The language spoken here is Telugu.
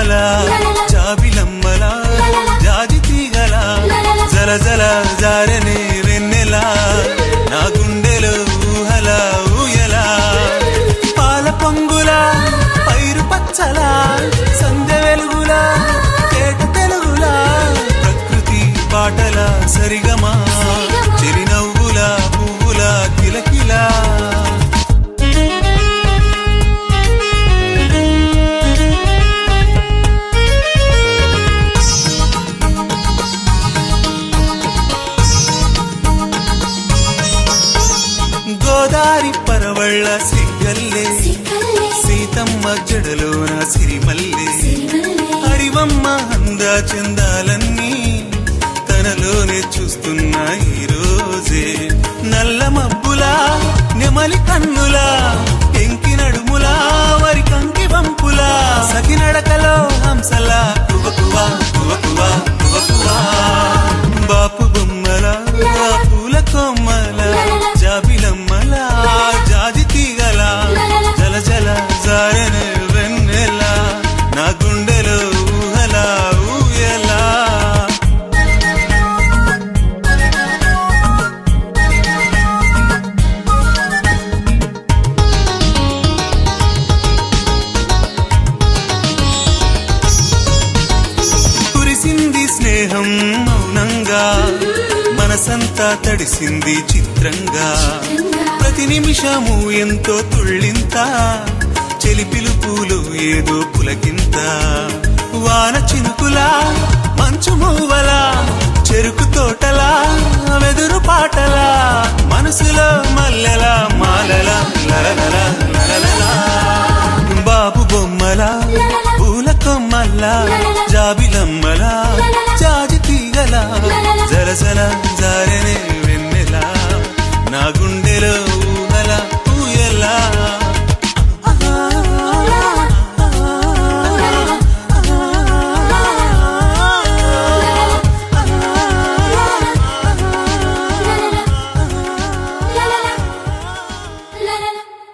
బొమ్మల జాబిలమ్మల జాజి తీగల జల జల జారనే వెన్నెల నా గుండెలో ఊహల ఊయల పాల పొంగుల పైరు పచ్చల సంధ్య వెలుగుల తేట తెలుగుల ప్రకృతి పాటల సరిగమా చిరునవ్వుల పువ్వుల కిలకిలా గోదారి పరవళ్ళ సిగ్గల్లే సీతమ్మ జడలోన సిరిమల్లే హరివమ్మ అంద చందాలన్నీ తనలోనే చూస్తున్న ఈ రోజే నల్ల మబ్బులా నెమలి కన్నులా ఎంకి నడుములా వరి కంకి వంపులా సఖి నడకలో హంసలా కువకువా కువకువా కువకువా బాపు బొమ్మల పూల కొమ్మల జాబిలమ్మల జాజి తీగల జల జల జారన వెన్నెల నా గుండెలో ఊహల ఊయలా కురిసింది స్నేహం మౌనంగా మనసంతా తడిసింది చిత్రంగా ప్రతి నిమిషము ఎంతో తుళ్ళింత చెలి పిలుపులు ఏదో పులకింత వాన చినుకులా మంచు మూవలా చెరుకు తోటలా వెదురు పాటలా మనసులో మల్లెలా మాలలా లలలలా లలలలా బాబు బొమ్మల పూల కొమ్మల జాబిలమ్మల జాజి తీగల జలజల